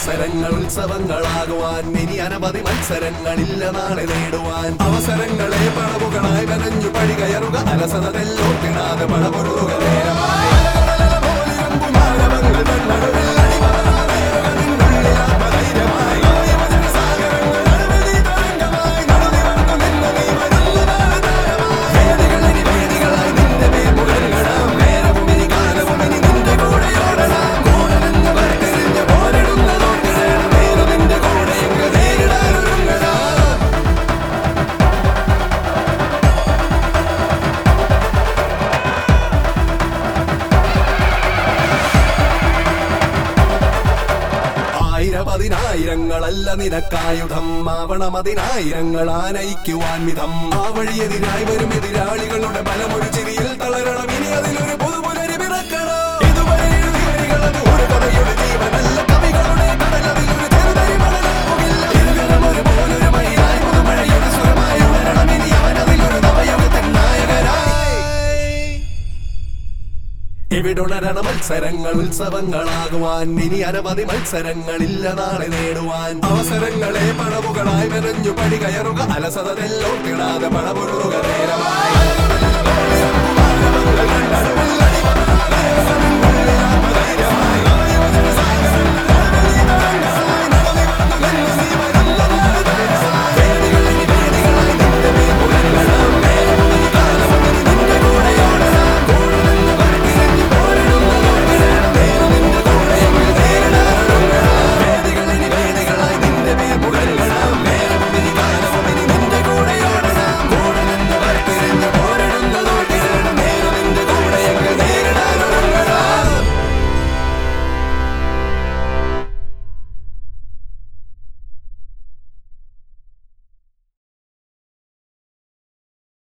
മത്സരങ്ങൾ ഉത്സവങ്ങളാകുവാൻ ഇനി അനവധി മത്സരങ്ങളില്ല നാളെ നേടുവാൻ അവസരങ്ങളെ പടവുകളായി വനഞ്ഞു പടി കയറുക അലസതല്ലോ കിടാതെ പടപൊരുക നേരമായി മാനവങ്ങൾ തന്നടവിൽ അടിമകളായ നിന്നുള്ളിൽ ആത്മധൈര്യമായി സാഗരങ്ങൾ നടുവിൽ തരംഗമായി നടുവിൽ വന്നു നിന്ന നീ വരുന്നതായി വേദികൾ ഇനി വേദികളായി നിന്റെ മേൽ മുഴങ്ങണം നേരവും ഇനി കാലവും ഇനി നിന്റെ കൂടെയോടണം കൂടെ നിന്ന് വരട്ടെറിഞ്ഞ് പോരിടുന്ന നോക്കണം നേരു നിന്റെ കൂടെ എങ്ങ് നേരിടാനൊരുങ്ങണം ആയിരപതിനായിരങ്ങളല്ല നിനക്കായുധം ആവണമതിനായിരങ്ങൾ ആനയിക്കുവാൻ വിധം ആ വഴിയെതിരായി വരും എതിരാളികളുടെ ബലമൊരു ചിരിയിൽ തളരണം ഇനി അതിലൊരു പുതുപുലരി പിറക്കണം ഇതുവരെ എഴുതി വരികളത് ഒരു കഥയുടെ ജീവനല്ല കവികളുടെ കടലതിലൊരു ചെറുതരി മണലാവുകില്ല ഇരുകരം ഒരു പോലൊരു മയിലായി പുതുമഴയുടെ സ്വരമായി ഉണരണം ഇനി അവനതിലൊരു നവയുഗത്തിൻ നായകനായി ഇവിടുണരണ മത്സരങ്ങൾ ഉത്സവങ്ങളാകുവാൻ ഇനി അനവധി മത്സരങ്ങളില്ല നാളെ നേടുവാൻ അവസരങ്ങളെ പടവുകളായി മെനഞ്ഞു പടി കയറുക അലസതല്ലോ കിടാതെ പടപൊരുക നേരമായി